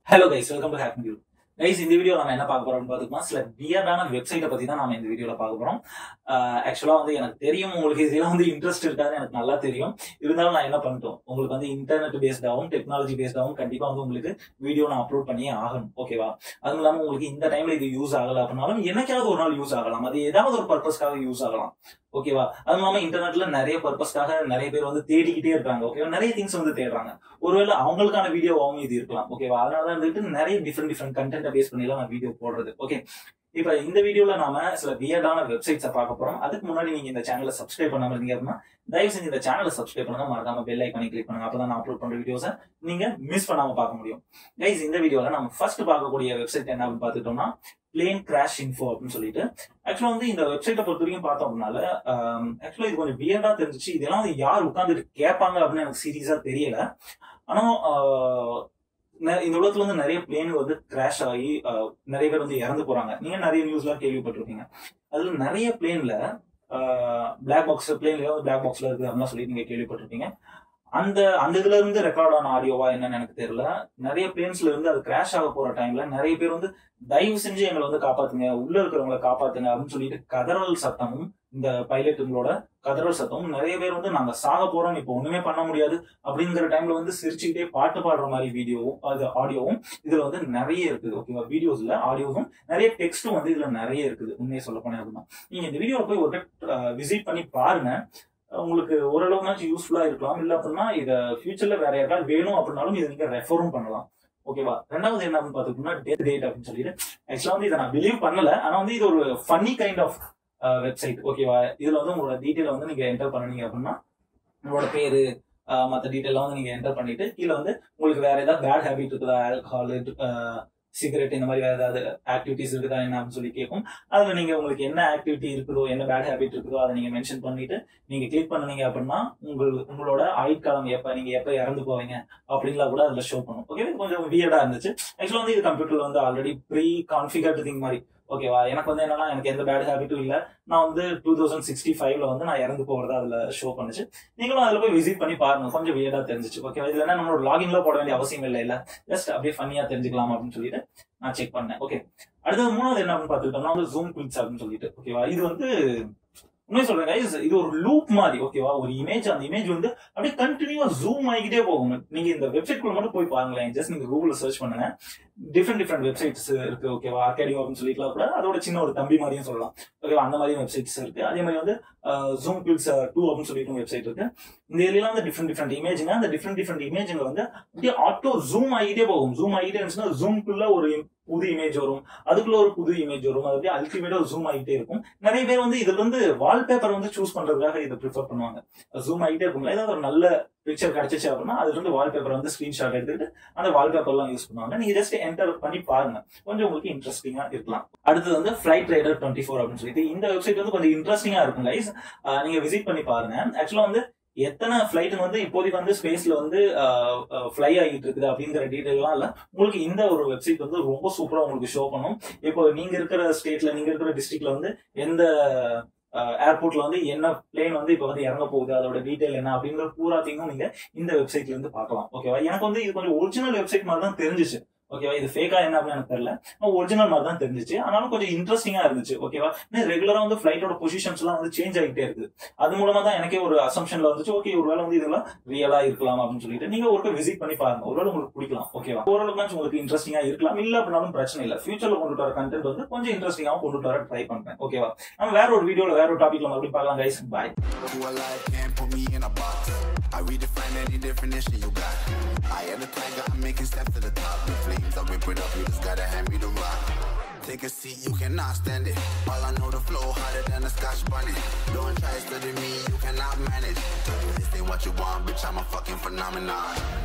Hello guys welcome to hack view guys இந்த video நம்ம என்ன பார்க்க போறோம்னு பார்த்துக்கோமா சில வியர்டான வெப்சைட்டை பத்தி தான் நம்ம இந்த வீடியோல பார்க்க போறோம் ஆக்சுவலா வந்து எனக்கு தெரியும் உங்களுக்கு இதெல்லாம் வந்து இன்ட்ரெஸ்ட் இருக்காதுன்னு எனக்கு நல்லா தெரியும் இருந்தாலும் நான் என்ன பண்ணிட்டோம் உங்களுக்கு வந்து இன்டர்நெட் பேஸ்டாகவும் டெக்னாலஜி பேஸ்டாகவும் கண்டிப்பா வந்து உங்களுக்கு வீடியோ நான் அப்லோட் பண்ணியே ஆகணும் ஓகேவா அதுவும் இல்லாம உங்களுக்கு இந்த டைம்ல இது யூஸ் ஆகல அப்படின்னாலும் என்னைக்காவது ஒரு நாள் யூஸ் ஆகலாம் அது ஏதாவது ஒரு பர்பஸ்க்காக யூஸ் ஆகலாம் ஓகேவா அதுவும் இல்லாம இன்டர்நெட்ல நிறைய பர்பஸ்க்காக நிறைய பேர் வந்து தேடிக்கிட்டே இருக்காங்க ஓகேவா நிறைய திங்ஸ் வந்து தேடுறாங்க ஒருவேளை அவங்களுக்கான வீடியோவாகவும் இது இருக்கலாம் ஓகேவா அதனால தான் வந்துட்டு நிறைய டிஃப்ரெண்ட் டிஃப்ரெண்ட் கண்டென்ட்டை பேஸ் பண்ணி நான் வீடியோ போடுறது ஓகே இப்ப இந்த வீடியோல நாம சில வியர்டான வெப்சைட்ஸை பார்க்க போறோம் அதுக்கு முன்னாடி நீங்க இந்த சேனலை சப்ஸ்கிரைப் பண்ணாம இருந்தீங்க அப்படின்னா தயவு செஞ்சு இந்த சேனலை சப்ஸ்கிரைப் பண்ணுங்க மறக்காம பெல் ஐக்கானி கிளிக் பண்ணுங்க அப்பதான் நான் அப்லோட் பண்ற வீடியோஸை நீங்க மிஸ் பண்ணாம பார்க்க முடியும் கைஸ் இந்த வீடியோல நம்ம ஃபர்ஸ்ட் பார்க்கக்கூடிய வெப்சைட் என்ன அப்படின்னு பார்த்துட்டோம்னா பிளேன் கிராஷ் இன்ஃபோ அப்படின்னு சொல்லிட்டு ஆக்சுவலா வந்து இந்த வெப்சைட்டை பொறுத்த வரைக்கும் பார்த்தோம் அப்படின்னால ஆக்சுவலா இது கொஞ்சம் வியர்டா தெரிஞ்சிச்சு இதெல்லாம் வந்து யார் உட்காந்துட்டு கேட்பாங்க அப்படின்னு எனக்கு சீரியஸா தெரியல ஆனா ஆஹ், நெ- இந்த உலகத்துல வந்து நிறைய பிளேன் வந்து கிராஷ் ஆகி ஆஹ், நிறைய பேர் வந்து இறந்து போறாங்க நீங்க நிறைய நியூஸ்லாம் கேள்விப்பட்டிருப்பீங்க அதுல நிறைய பிளேன்ல பிளாக் பாக்ஸ் பிளேன்ல பிளாக் பாக்ஸ்ல இருக்கு அப்படிலாம் சொல்லி நீங்க கேள்விப்பட்டிருப்பீங்க அந்த அந்த இதுல இருந்து ரெக்கார்ட் ஆன ஆடியோவா என்னன்னு எனக்கு தெரியல நிறைய பிளேன்ஸ்ல இருந்து அது கிராஷ் ஆக போற டைம்ல நிறைய பேர் வந்து தயவு செஞ்சு எங்களை வந்து காப்பாத்துங்க உள்ள இருக்கிறவங்களை காப்பாத்துங்க அப்படின்னு சொல்லிட்டு கதறல் சத்தமும் இந்த பைலட்டுங்களோட கதறல் சத்தமும் நிறைய பேர் வந்து நாங்க சாக போறோம் இப்போ ஒண்ணுமே பண்ண முடியாது அப்படிங்கிற டைம்ல வந்து சிரிச்சுக்கிட்டே பாட்டு பாடுற மாதிரி வீடியோவும் அது ஆடியோவும் இதுல வந்து நிறைய இருக்குது ஓகேவா வீடியோஸ்ல ஆடியோவும் நிறைய டெக்ஸ்டும் வந்து இதுல நிறைய இருக்குது உண்மையை சொல்ல போனேன் அப்படின்னா நீங்க இந்த வீடியோவை போய் ஒரு விசிட் பண்ணி பாருங்க உங்களுக்கு ஓரளவுனாச்சும் யூஸ்ஃபுல்லா இருக்கலாம் இல்ல அப்படின்னா இத ஃபியூச்சர்ல வேற யாருக்காவது வேணும் அப்படின்னாலும் இதை நீங்க ரெஃபரும் பண்ணலாம் ஓகேவா ரெண்டாவது என்ன அப்படின்னு பாத்துக்கிட்டோம்னா டேட் டேட் அப்படின்னு சொல்லிட்டு ஆக்சுவலா வந்து இதை நான் பிலீவ் பண்ணல ஆனா வந்து இது ஒரு ஃபன்னி கைண்ட் ஆஃப் வெப்சைட் ஓகேவா இதுல வந்து உங்களோட டீட்டெயில் வந்து நீங்க என்டர் பண்ணீங்க அப்படின்னா உங்களோட பேரு ஆஹ் மத்த டீட்டெயிலாம் வந்து நீங்க என்டர் பண்ணிட்டு கீழே வந்து உங்களுக்கு வேற ஏதாவது பேட் ஹேபிட் இருக்குதா ஆல்கஹால் சிகரெட் இந்த மாதிரி வேற ஏதாவது ஆக்டிவிட்டிஸ் இருக்குதா என்ன அப்படின்னு சொல்லி கேட்கும் அதுல நீங்க உங்களுக்கு என்ன ஆக்டிவிட்டி இருக்குதோ என்ன பேட் ஹேபிட் இருக்குதோ அதை நீங்க மென்ஷன் பண்ணிட்டு நீங்க கிளிக் பண்ணீங்க அப்படின்னா உங்கள் உங்களோட ஆயுட்காலம் எப்ப நீங்க எப்ப இறந்து போவீங்க அப்படின்லாம் கூட அதுல ஷோ பண்ணும் ஓகே இது கொஞ்சம் வியர்டா இருந்துச்சு ஆக்சுவலா வந்து இது கம்ப்யூட்டர்ல வந்து ஆல்ரெடி ப்ரீ கான்ஃபிகர்டு திங் மாதிரி ஓகேவா எனக்கு வந்து என்னன்னா எனக்கு எந்த பேட் ஹேபிட்டும் இல்ல நான் வந்து டூ தௌசண்ட் சிக்ஸ்டி ஃபைவ்ல வந்து நான் இறந்து போகிறதா அதுல ஷோ பண்ணுச்சு நீங்களும் அதுல போய் விசிட் பண்ணி பாருங்க கொஞ்சம் வியர்டா தெரிஞ்சிச்சு ஓகேவா இதுல என்ன நம்மளோட லாகின்ல போட வேண்டிய அவசியம் இல்லை இல்ல ஜஸ்ட் அப்படியே ஃபன்னியா தெரிஞ்சுக்கலாம் அப்படின்னு சொல்லிட்டு நான் செக் பண்ணேன் ஓகே அடுத்தது மூணாவது என்ன அப்படின்னு பார்த்துக்கிட்டோம்னா வந்து ஜூம் குவிட்ஸ் அப்படின்னு சொல்லிட்டு ஓகேவா இது வந்து உண்மையை சொல்றேன் guys, இது ஒரு லூப் மாதிரி ஓகேவா ஒரு இமேஜ் அந்த இமேஜ் வந்து அப்படியே கண்டினியூவா ஜூம் ஆகிக்கிட்டே போகும் நீங்க இந்த வெப்சைட் குள்ள மட்டும் போய் பாருங்களேன் ஜஸ்ட் நீங்க கூகுள்ல சர்ச் பண்ணுங்க டிஃப்ரெண்ட் டிஃப்ரெண்ட் வெப்சைட்ஸ் இருக்கு ஓகேவா ஆர்கேடியோ அப்படின்னு சொல்லிக்கலாம் கூட அதோட சின்ன ஒரு தம்பி மாதிரியும் சொல்லலாம் ஓகேவா அந்த மாதிரி வெப்சைட்ஸ் இருக்கு அதே மாதிரி வந்து ஜூம் பில்ஸ் டூ அப்படின்னு சொல்லிட்டு வெப்சைட் இருக்கு இந்த இதுல வந்து டிஃப்ரெண்ட் டிஃப்ரெண்ட் இமேஜுங்க அந்த டிஃப்ரெண்ட் டிஃப்ரெண்ட் இமேஜுங்க வந்து அப்படியே ஆட்டோ ஜூம் ஆகிட்டே போகும் ஜூம் ஆகிட்டே இருந்துச்சுன்னா ஜூம்குள்ள ஒரு புது இமேஜ் வரும் அதுக்குள்ள ஒரு புது இமேஜ் வரும் அது அப்படியே அல்டிமேட்டா ஜூம் ஆகிட்டே இருக்கும் நிறைய பேர் வந்து இதுல வந்து வால்பேப்பர் வந்து சூஸ் பண்றதுக்காக இதை ப்ரிஃபர் பண்ணுவாங்க ஜூம் ஆகிட்டே இருக்கும் ஏதாவது ஒரு நல்ல பிக்சர் கிடைச்சிச்சு அப்படின்னா அதுல இருந்து வால்பேப்பர் வந்து ஸ்கிரீன்ஷாட் எடுத்துட்டு அந்த வால்பேப்பர்லாம் யூஸ் பண்ணுவாங்க நீங்க ஜஸ்ட் என்டர் பண்ணி பாருங்க கொஞ்சம் உங்களுக்கு இன்ட்ரெஸ்டிங்கா இருக்கலாம் அடுத்தது வந்து ஃபிளைட் ரைடர் டுவெண்ட்டி ஃபோர் அப்படின்னு சொல்லிட்டு இந்த வெப்சைட் வந்து கொஞ்சம் இன்ட்ரெஸ்டிங்கா இருக்கும் கைஸ் நீங்க விசிட் பண்ணி பாருங்க ஆக்சுவலா வந்து எத்தனை ஃபிளைட்டுங்க வந்து இப்போதைக்கு வந்து ஸ்பேஸ்ல வந்து ஃப்ளை ஆகிட்டு இருக்குது அப்படிங்கிற டீடைல்லாம் இல்ல உங்களுக்கு இந்த ஒரு வெப்சைட் வந்து ரொம்ப சூப்பரா உங்களுக்கு ஷோ பண்ணும் இப்போ நீங்க இருக்கிற ஸ்டேட்ல நீங்க இருக்கிற டிஸ்ட்ரிக்ட்ல வந்து எந்த ஏர்போர்ட்ல வந்து என்ன பிளேன் வந்து இப்போ வந்து இறங்க போகுது அதோட டீடைல் என்ன அப்படிங்கிற பூராத்தையும் நீங்க இந்த வெப்சைட்ல இருந்து பார்க்கலாம் ஓகேவா எனக்கு வந்து இது கொஞ்சம் ஒரிஜினல் வெப்சைட் மாதிரி தான் தெரிஞ்சிச்சு ஓகேவா இது ஃபேக்கா என்ன அப்படின்னு எனக்கு தெரியல ஒரிஜினல் மாதிரி தான் தெரிஞ்சிச்சு ஆனாலும் கொஞ்சம் இன்ட்ரெஸ்டிங்கா இருந்துச்சு ஓகேவா ரெகுலரா வந்து ஃபிளைட்டோட பொசிஷன்ஸ் எல்லாம் வந்து சேஞ்ச் ஆகிட்டே இருக்குது அது மூலமா தான் எனக்கே ஒரு அசம்ஷன்ல வந்துச்சு ஓகே ஒருவேளை வந்து இதெல்லாம் ரியலா இருக்கலாம் அப்படின்னு சொல்லிட்டு நீங்க ஒரு விசிட் பண்ணி பாருங்க ஒருவேளை உங்களுக்கு பிடிக்கலாம் ஓகேவா ஓரளவுக்கு உங்களுக்கு இன்ட்ரெஸ்டிங்கா இருக்கலாம் இல்ல அப்படின்னாலும் பிரச்சனை இல்ல ஃபியூச்சர்ல கொண்டு வர கண்டென்ட் வந்து கொஞ்சம் இன்ட்ரெஸ்டிங்காவும் கொண்டு வர ட்ரை பண்றேன் ஓகேவா நம்ம வேற ஒரு வீடியோல வேற ஒரு டாபிக்ல மறுபடியும் பார்க்கலாம் guys bye Who alive can't put me in a box. I redefine any definition you got. I am the tiger, I'm making steps to the top. The flames, I whip it up, you just gotta hand me the rock. Take a seat, you cannot stand it. All I know, the flow harder than a scotch bunny. Don't try study me, you cannot manage. This ain't what you want, bitch, I'm a fucking phenomenon.